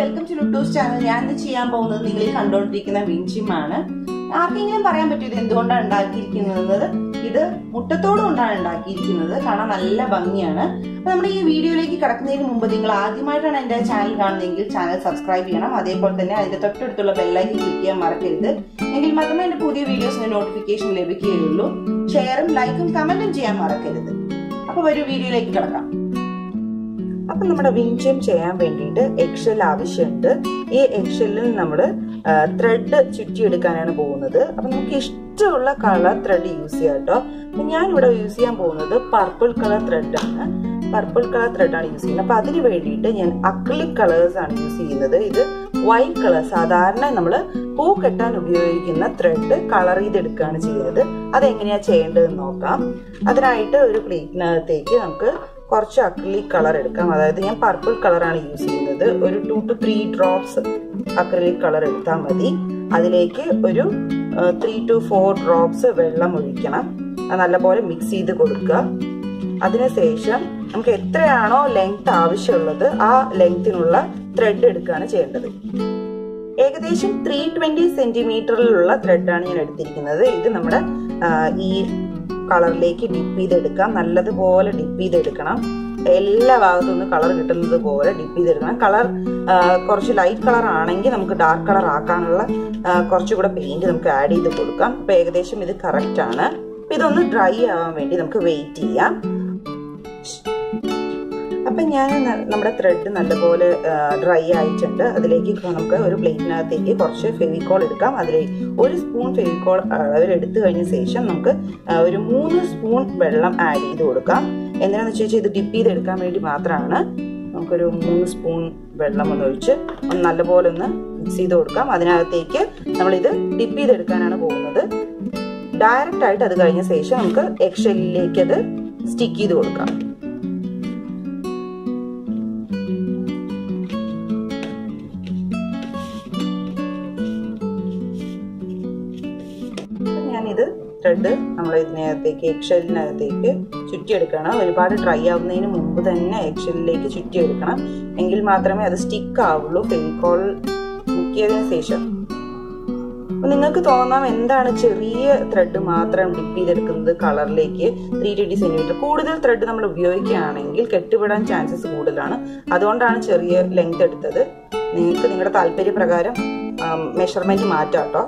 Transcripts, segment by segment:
welcome to ലുട്ടൂസ് channel ഞാൻ ഇന്ന് ചെയ്യാൻ പോകുന്നത് നിങ്ങൾ ഈ കണ്ടുകൊണ്ടിരിക്കുന്ന വിഞ്ചിമാണ് ആർക്കെങ്കിലും പറയാൻ പറ്റും ഇത് എന്തുകൊണ്ടാണ് ഉണ്ടാക്കിയിരിക്കുന്നത് ഇത് മുട്ടത്തോട് കൊണ്ടാണ് ഉണ്ടാക്കിയിരിക്കുന്നത് കാണാൻ നല്ല ഭംഗിയാണ് അപ്പൊ നമ്മുടെ ഈ വീഡിയോയിലേക്ക് കിടക്കുന്നതിന് മുമ്പ് നിങ്ങൾ ആദ്യമായിട്ടാണ് എന്റെ ചാനൽ കാണുന്നതെങ്കിൽ ചാനൽ സബ്സ്ക്രൈബ് ചെയ്യണം അതേപോലെ തന്നെ അതിന്റെ തൊട്ടടുത്തുള്ള ബെല്ലൈക്കൻ ക്ലിക്ക് ചെയ്യാൻ മറക്കരുത് എങ്കിൽ മാത്രമേ എന്റെ പുതിയ വീഡിയോസിന് നോട്ടിഫിക്കേഷൻ ലഭിക്കുകയുള്ളൂ ഷെയറും ലൈക്കും കമന്റും ചെയ്യാൻ മറക്കരുത് അപ്പൊ ഒരു വീഡിയോയിലേക്ക് കിടക്കാം അപ്പം നമ്മുടെ വിഞ്ചം ചെയ്യാൻ വേണ്ടിയിട്ട് എക്സൽ ആവശ്യമുണ്ട് ഈ എക്സലിൽ നമ്മൾ ത്രെഡ് ചുറ്റിയെടുക്കാനാണ് പോകുന്നത് അപ്പം നമുക്ക് ഇഷ്ടമുള്ള കളർ ത്രെഡ് യൂസ് ചെയ്യാം കേട്ടോ അപ്പം ഞാൻ ഇവിടെ യൂസ് ചെയ്യാൻ പോകുന്നത് പർപ്പിൾ കളർ ത്രെഡാണ് പർപ്പിൾ കളർ ത്രെഡാണ് യൂസ് ചെയ്യുന്നത് അപ്പം അതിന് വേണ്ടിയിട്ട് ഞാൻ അക്ലിക് കളേഴ്സ് ആണ് യൂസ് ചെയ്യുന്നത് ഇത് വൈറ്റ് കളർ സാധാരണ നമ്മൾ പൂ കെട്ടാൻ ഉപയോഗിക്കുന്ന ത്രെഡ് കളർ ചെയ്തെടുക്കുകയാണ് ചെയ്യുന്നത് അതെങ്ങനെയാണ് ചെയ്യേണ്ടതെന്ന് നോക്കാം അതിനായിട്ട് ഒരു പ്ലേറ്റിനകത്തേക്ക് നമുക്ക് കുറച്ച് അക്രിലിക് കളർ എടുക്കാം അതായത് ഞാൻ പർപ്പിൾ കളറാണ് യൂസ് ചെയ്യുന്നത് ഒരു two two three drops acrylic colour എടുത്താൽ മതി അതിലേക്ക് ഒരു ത്രീ ടു ഫോർ ഡ്രോപ്സ് വെള്ളം ഒഴിക്കണം അത് നല്ലപോലെ മിക്സ് ചെയ്ത് കൊടുക്കുക അതിനുശേഷം നമുക്ക് എത്രയാണോ ലെങ്ത് ആവശ്യമുള്ളത് ആ ലെങ്തിനുള്ള ത്രെഡ് എടുക്കുകയാണ് ചെയ്യേണ്ടത് ഏകദേശം ത്രീ ട്വന്റി സെന്റിമീറ്ററിലുള്ള ത്രെഡാണ് ഞാൻ എടുത്തിരിക്കുന്നത് ഇത് നമ്മുടെ ഈ കളറിലേക്ക് ഡിപ്പ് ചെയ്തെടുക്കാം നല്ലതുപോലെ ഡിപ്പ് ചെയ്തെടുക്കണം എല്ലാ ഭാഗത്തും നിന്ന് കളർ കിട്ടുന്നത് പോലെ ഡിപ്പ് ചെയ്തെടുക്കണം കളർ കുറച്ച് ലൈറ്റ് കളർ ആണെങ്കിൽ നമുക്ക് ഡാർക്ക് കളർ ആക്കാനുള്ള കുറച്ചുകൂടെ പെയിന്റ് നമുക്ക് ആഡ് ചെയ്ത് കൊടുക്കാം അപ്പൊ ഏകദേശം ഇത് കറക്റ്റ് ആണ് അപ്പൊ ഇതൊന്ന് ഡ്രൈ ആവാൻ വേണ്ടി നമുക്ക് വെയിറ്റ് ചെയ്യാം അപ്പം ഞാൻ നമ്മുടെ ത്രെഡ് നല്ലപോലെ ഡ്രൈ ആയിട്ടുണ്ട് അതിലേക്ക് നമുക്ക് ഒരു പ്ലേറ്റിനകത്തേക്ക് കുറച്ച് ഫെവിക്കോൾ എടുക്കാം അതിലേക്ക് ഒരു സ്പൂൺ ഫെവിക്കോൾ അളവിലെടുത്തു കഴിഞ്ഞ ശേഷം നമുക്ക് ഒരു മൂന്ന് സ്പൂൺ വെള്ളം ആഡ് ചെയ്ത് കൊടുക്കാം എന്തിനാന്ന് വെച്ച് കഴിഞ്ഞാൽ ഇത് ഡിപ്പ് ചെയ്തെടുക്കാൻ വേണ്ടി മാത്രമാണ് നമുക്കൊരു മൂന്ന് സ്പൂൺ വെള്ളം ഒന്ന് ഒഴിച്ച് ഒന്ന് നല്ലപോലെ ഒന്ന് മിക്സ് ചെയ്ത് കൊടുക്കാം അതിനകത്തേക്ക് നമ്മളിത് ഡിപ്പ് ചെയ്തെടുക്കാനാണ് പോകുന്നത് ഡയറക്റ്റ് ആയിട്ട് അത് കഴിഞ്ഞ ശേഷം നമുക്ക് എക്സലിലേക്ക് അത് സ്റ്റിക്ക് ചെയ്ത് കൊടുക്കാം ഞാനിത് ത്രെഡ് നമ്മൾ ഇതിനകത്തേക്ക് എക്സലിനകത്തേക്ക് ചുറ്റിയെടുക്കണം ഒരുപാട് ഡ്രൈ ആവുന്നതിന് മുമ്പ് തന്നെ എക്സലിലേക്ക് ചുറ്റിയെടുക്കണം എങ്കിൽ മാത്രമേ അത് സ്റ്റിക്ക് ആവുള്ളൂ ഫെവിക്കോൾ മുക്കിയതിന് ശേഷം നിങ്ങൾക്ക് തോന്നാം എന്താണ് ചെറിയ ത്രെഡ് മാത്രം ഡിപ്പ് ചെയ്തെടുക്കുന്നത് കളറിലേക്ക് ത്രീ ട്വന്റി സെന്റിമീറ്റർ കൂടുതൽ ത്രെഡ് നമ്മൾ ഉപയോഗിക്കുകയാണെങ്കിൽ കെട്ടുവിടാൻ ചാൻസസ് കൂടുതലാണ് അതുകൊണ്ടാണ് ചെറിയ ലെങ്ത് എടുത്തത് നിങ്ങൾക്ക് നിങ്ങളുടെ താല്പര്യപ്രകാരം മെഷർമെന്റ് മാറ്റാം കേട്ടോ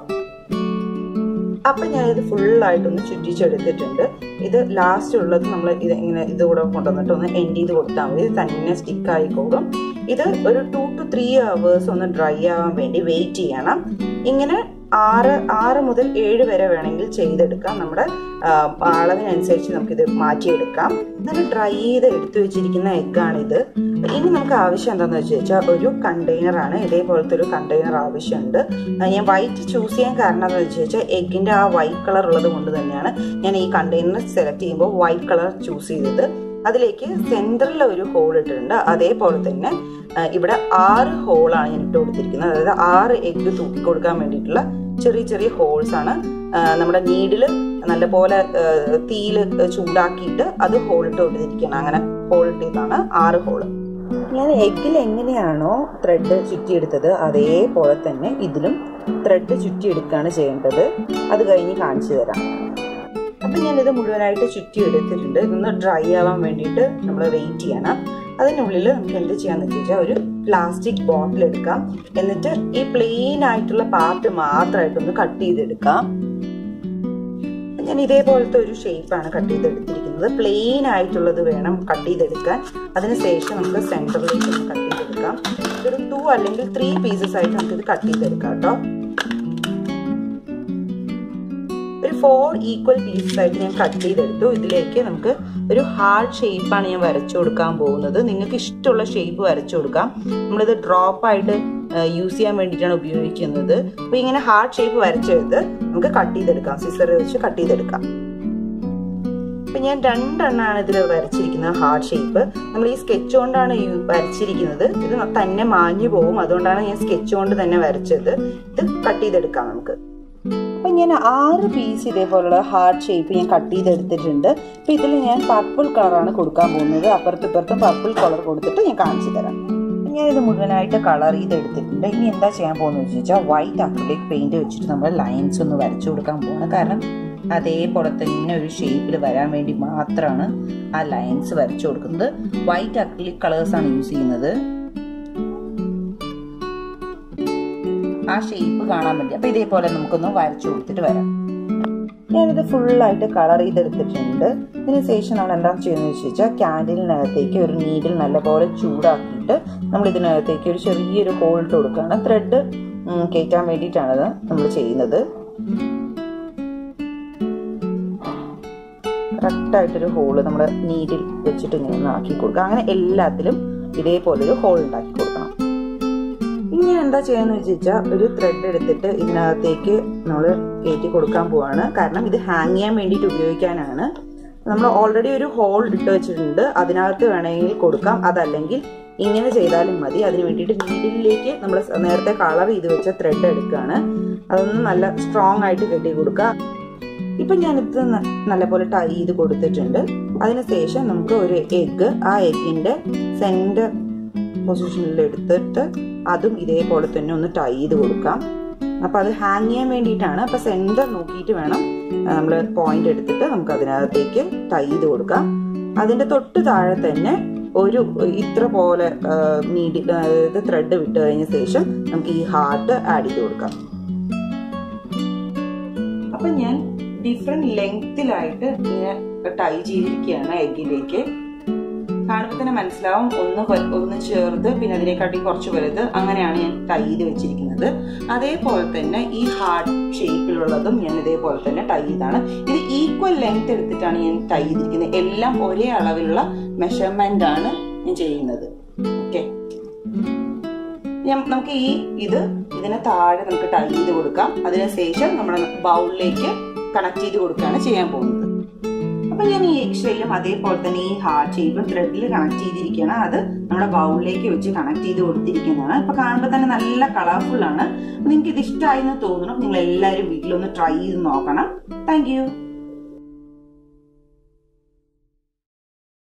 അപ്പം ഞാനിത് ഫുള്ളായിട്ടൊന്ന് ചുറ്റിച്ചെടുത്തിട്ടുണ്ട് ഇത് ലാസ്റ്റ് ഉള്ളത് നമ്മൾ ഇത് ഇങ്ങനെ ഇതുകൂടെ കൊണ്ടുവന്നിട്ട് ഒന്ന് എൻഡ് ചെയ്ത് കൊടുത്താൽ മതി ഇത് തന്നെ സ്റ്റിക്ക് ആയിക്കോളും ഇത് ഒരു ടു ടു ത്രീ അവേഴ്സ് ഒന്ന് ഡ്രൈ ആവാൻ വേണ്ടി വെയിറ്റ് ചെയ്യണം ഇങ്ങനെ ആറ് ആറ് മുതൽ ഏഴ് വരെ വേണമെങ്കിൽ ചെയ്തെടുക്കാം നമ്മുടെ അളവിനനുസരിച്ച് നമുക്കിത് മാറ്റിയെടുക്കാം നല്ല ഡ്രൈ ചെയ്ത് എടുത്തു വെച്ചിരിക്കുന്ന എഗ്ഗാണിത് ഇനി നമുക്ക് ആവശ്യം എന്താണെന്ന് വെച്ച് വെച്ചാൽ ഒരു കണ്ടെയ്നർ ആണ് ഇതേപോലത്തെ ഒരു കണ്ടെയ്നർ ആവശ്യമുണ്ട് ഞാൻ വൈറ്റ് ചൂസ് ചെയ്യാൻ കാരണം എന്താണെന്ന് വെച്ച് വെച്ചാൽ എഗ്ഗിന്റെ ആ വൈറ്റ് കളർ ഉള്ളത് കൊണ്ട് തന്നെയാണ് ഞാൻ ഈ കണ്ടെയ്നർ സെലക്ട് ചെയ്യുമ്പോൾ വൈറ്റ് കളർ ചൂസ് ചെയ്തത് അതിലേക്ക് സെൻറ്ററിൽ ഒരു ഹോൾ ഇട്ടിട്ടുണ്ട് അതേപോലെ തന്നെ ഇവിടെ ആറ് ഹോളാണ് ഞാൻ ഇട്ട് കൊടുത്തിരിക്കുന്നത് അതായത് ആറ് എഗ്ഗ് തൂക്കി കൊടുക്കാൻ വേണ്ടിയിട്ടുള്ള ചെറിയ ചെറിയ ഹോൾസ് ആണ് നമ്മുടെ നീഡിൽ നല്ലപോലെ തീയിൽ ചൂടാക്കിയിട്ട് അത് ഹോൾ ഇട്ട് കൊടുത്തിരിക്കണം അങ്ങനെ ഹോൾ ഇട്ടതാണ് ആറ് ഹോള് ഞാൻ എഗ്ഗിൽ എങ്ങനെയാണോ ത്രെഡ് ചുറ്റിയെടുത്തത് അതേപോലെ തന്നെ ഇതിലും ത്രെഡ് ചുറ്റിയെടുക്കുകയാണ് ചെയ്യേണ്ടത് അത് കഴിഞ്ഞ് കാണിച്ചു തരാം അപ്പം ഞാനിത് മുഴുവനായിട്ട് ചുറ്റി എടുത്തിട്ടുണ്ട് ഇതൊന്ന് ഡ്രൈ ആവാൻ വേണ്ടിയിട്ട് നമ്മൾ വെയിറ്റ് ചെയ്യണം അതിനുള്ളിൽ നമുക്ക് എന്ത് ചെയ്യാന്ന് വെച്ചാൽ ഒരു പ്ലാസ്റ്റിക് ബോട്ടിൽ എടുക്കാം എന്നിട്ട് ഈ പ്ലെയിൻ ആയിട്ടുള്ള പാർട്ട് മാത്രമായിട്ടൊന്ന് കട്ട് ചെയ്തെടുക്കാം ഞാൻ ഇതേപോലത്തെ ഒരു ഷേപ്പാണ് കട്ട് ചെയ്തെടുത്തിരിക്കുന്നത് പ്ലെയിൻ ആയിട്ടുള്ളത് വേണം കട്ട് ചെയ്തെടുക്കാൻ അതിനുശേഷം നമുക്ക് സെൻറ്ററിലേക്ക് ഒന്ന് കട്ട് ചെയ്തെടുക്കാം ഒരു ടു അല്ലെങ്കിൽ ത്രീ പീസസ് ആയിട്ട് നമുക്കിത് കട്ട് ചെയ്തെടുക്കാം കേട്ടോ ഒരു ഫോർ ഈക്വൽ പീസസ് ആയിട്ട് ഞാൻ കട്ട് ചെയ്തെടുത്തു ഇതിലേക്ക് നമുക്ക് ഒരു ഹാർഡ് ഷേപ്പാണ് ഞാൻ വരച്ചു കൊടുക്കാൻ പോകുന്നത് നിങ്ങൾക്ക് ഇഷ്ടമുള്ള ഷേപ്പ് വരച്ചു കൊടുക്കാം നമ്മളിത് ഡ്രോപ്പ് ആയിട്ട് യൂസ് ചെയ്യാൻ വേണ്ടിയിട്ടാണ് ഉപയോഗിക്കുന്നത് അപ്പോൾ ഇങ്ങനെ ഹാർഡ് ഷേപ്പ് വരച്ചെടുത്ത് നമുക്ക് കട്ട് ചെയ്തെടുക്കാം സിസർ വെച്ച് കട്ട് ചെയ്തെടുക്കാം അപ്പൊ ഞാൻ രണ്ടെണ്ണമാണ് ഇതിൽ വരച്ചിരിക്കുന്നത് ഹാർഡ് ഷേപ്പ് നമ്മൾ ഈ സ്കെച്ച് കൊണ്ടാണ് വരച്ചിരിക്കുന്നത് ഇത് തന്നെ മാഞ്ഞു പോകും അതുകൊണ്ടാണ് ഞാൻ സ്കെച്ച് കൊണ്ട് തന്നെ വരച്ചത് ഇത് കട്ട് ചെയ്തെടുക്കാം നമുക്ക് അപ്പൊ ഞാൻ ആറ് പീസ് ഇതേപോലുള്ള ഹാർഡ് ഷേപ്പ് ഞാൻ കട്ട് ചെയ്തെടുത്തിട്ടുണ്ട് അപ്പൊ ഇതിൽ ഞാൻ പർപ്പിൾ കളറാണ് കൊടുക്കാൻ പോകുന്നത് അപ്പുറത്തും ഇപ്പുറത്തും പർപ്പിൾ കളർ കൊടുത്തിട്ട് ഞാൻ കാണിച്ചു തരാം ഞാൻ ഇത് മുഴുവനായിട്ട് കളർ ചെയ്തെടുത്തിട്ടുണ്ട് ഇനി എന്താ ചെയ്യാൻ പോകുന്നത് വെച്ചാൽ വൈറ്റ് അക്രിലിക് പെയിന്റ് വെച്ചിട്ട് നമ്മൾ ലൈൻസ് ഒന്ന് വരച്ചു കൊടുക്കാൻ പോവാണ് കാരണം അതേപോലെ തന്നെ ഒരു ഷേപ്പിൽ വരാൻ വേണ്ടി മാത്രമാണ് ആ ലൈൻസ് വരച്ചു കൊടുക്കുന്നത് വൈറ്റ് അക്രിലിക് കളേഴ്സ് ആണ് യൂസ് ചെയ്യുന്നത് ആ ഷേപ്പ് കാണാൻ വേണ്ടി അപ്പൊ ഇതേപോലെ നമുക്കൊന്ന് വരച്ചു കൊടുത്തിട്ട് വരാം ഞാനിത് ഫുള്ളായിട്ട് കളർ ചെയ്തെടുത്തിട്ടുണ്ട് ഇതിന് ശേഷം നമ്മൾ എന്താ ചെയ്യുന്നത് വെച്ച് വെച്ചാൽ ക്യാൻഡിലിനകത്തേക്ക് ഒരു നീഡിൽ നല്ലപോലെ ചൂടാക്കിയിട്ട് നമ്മൾ ഇതിനകത്തേക്ക് ഒരു ചെറിയൊരു ഹോൾ ഇട്ട് കൊടുക്കുകയാണ് ത്രെഡ് കയറ്റാൻ വേണ്ടിയിട്ടാണത് നമ്മൾ ചെയ്യുന്നത് കറക്റ്റായിട്ടൊരു ഹോള് നമ്മൾ നീഡിൽ വെച്ചിട്ട് ഇങ്ങനെ ഒന്ന് ആക്കി കൊടുക്കുക അങ്ങനെ എല്ലാത്തിലും ഇതേപോലെ ഒരു ഹോൾ ഉണ്ടാക്കി കൊടുക്കണം ഇനി ഞാൻ എന്താ ചെയ്യാന്ന് വെച്ചാൽ ഒരു ത്രെഡ് എടുത്തിട്ട് ഇതിനകത്തേക്ക് നമ്മൾ കയറ്റി കൊടുക്കാൻ പോവാണ് കാരണം ഇത് ഹാങ് ചെയ്യാൻ വേണ്ടിയിട്ട് ഉപയോഗിക്കാനാണ് നമ്മൾ ഓൾറെഡി ഒരു ഹോൾ ഇട്ട് വെച്ചിട്ടുണ്ട് അതിനകത്ത് വേണമെങ്കിൽ കൊടുക്കാം അതല്ലെങ്കിൽ ഇങ്ങനെ ചെയ്താലും മതി അതിന് വേണ്ടിയിട്ട് നീഡിലേക്ക് നമ്മൾ നേരത്തെ കളർ ചെയ്ത് വെച്ച ത്രെഡ് എടുക്കുകയാണ് അതൊന്ന് നല്ല സ്ട്രോങ് ആയിട്ട് കെട്ടി കൊടുക്കുക ഇപ്പൊ ഞാനിത് നല്ലപോലെ ടൈ ചെയ്ത് കൊടുത്തിട്ടുണ്ട് അതിനുശേഷം നമുക്ക് ഒരു എഗ്ഗ് ആ എഗ്ഗിന്റെ സെന്റർ പൊസിഷനിൽ എടുത്തിട്ട് അതും ഇതേപോലെ തന്നെ ഒന്ന് ടൈ ചെയ്ത് കൊടുക്കാം അപ്പൊ അത് ഹാങ് ചെയ്യാൻ വേണ്ടിയിട്ടാണ് അപ്പൊ സെന്റർ നോക്കിയിട്ട് വേണം നമ്മൾ പോയിന്റ് എടുത്തിട്ട് നമുക്ക് അതിനകത്തേക്ക് ടൈ ചെയ്ത് കൊടുക്കാം അതിന്റെ തൊട്ട് താഴെ തന്നെ ഒരു ഇത്ര പോലെ നീഡി ഇത് ത്രെഡ് വിട്ട് കഴിഞ്ഞ ശേഷം നമുക്ക് ഈ ഹാർട്ട് ആഡ് ചെയ്ത് കൊടുക്കാം അപ്പൊ ഞാൻ ഡിഫറെന്റ് ലെങ്തിലായിട്ട് ഇങ്ങനെ ടൈ ചെയ്തിരിക്കുകയാണ് എഗ്ഗിലേക്ക് കാണുമ്പോൾ തന്നെ മനസ്സിലാവും ഒന്ന് ഒന്ന് ചേർത്ത് പിന്നെ അതിനെക്കാട്ടി കുറച്ച് വലുത് അങ്ങനെയാണ് ഞാൻ ടൈ ചെയ്ത് വെച്ചിരിക്കുന്നത് അതേപോലെ തന്നെ ഈ ഹാർട്ട് ഷേപ്പിലുള്ളതും ഞാൻ ഇതേപോലെ തന്നെ ടൈ ചെയ്താണ് ഇത് ഈക്വൽ ലെങ്ത് എടുത്തിട്ടാണ് ഞാൻ ടൈ ചെയ്തിരിക്കുന്നത് എല്ലാം ഒരേ അളവിലുള്ള മെഷർമെന്റ് ആണ് ഞാൻ ചെയ്യുന്നത് ഓക്കെ നമുക്ക് ഈ ഇത് ഇതിന് താഴെ നമുക്ക് ടൈ ചെയ്ത് കൊടുക്കാം അതിനുശേഷം നമ്മുടെ ബൗളിലേക്ക് കണക്ട് ചെയ്ത് കൊടുക്കുകയാണ് ചെയ്യാൻ പോകുന്നത് അപ്പൊ ഞാൻ ഈ എക്സ്ട്രയിലും അതേപോലെ തന്നെ ഈ ഹാർട്ട് ഷേപ്പും ത്രെഡിൽ കണക്ട് ചെയ്തിരിക്കുകയാണ് അത് നമ്മുടെ ബൗളിലേക്ക് വെച്ച് കണക്ട് ചെയ്ത് കൊടുത്തിരിക്കുന്നതാണ് ഇപ്പൊ കാണുമ്പോൾ തന്നെ നല്ല കളർഫുൾ ആണ് നിങ്ങൾക്ക് ഇത് ഇഷ്ടമായി എന്ന് തോന്നണം നിങ്ങൾ എല്ലാവരും വീട്ടിലൊന്ന് ട്രൈ ചെയ്ത് നോക്കണം താങ്ക്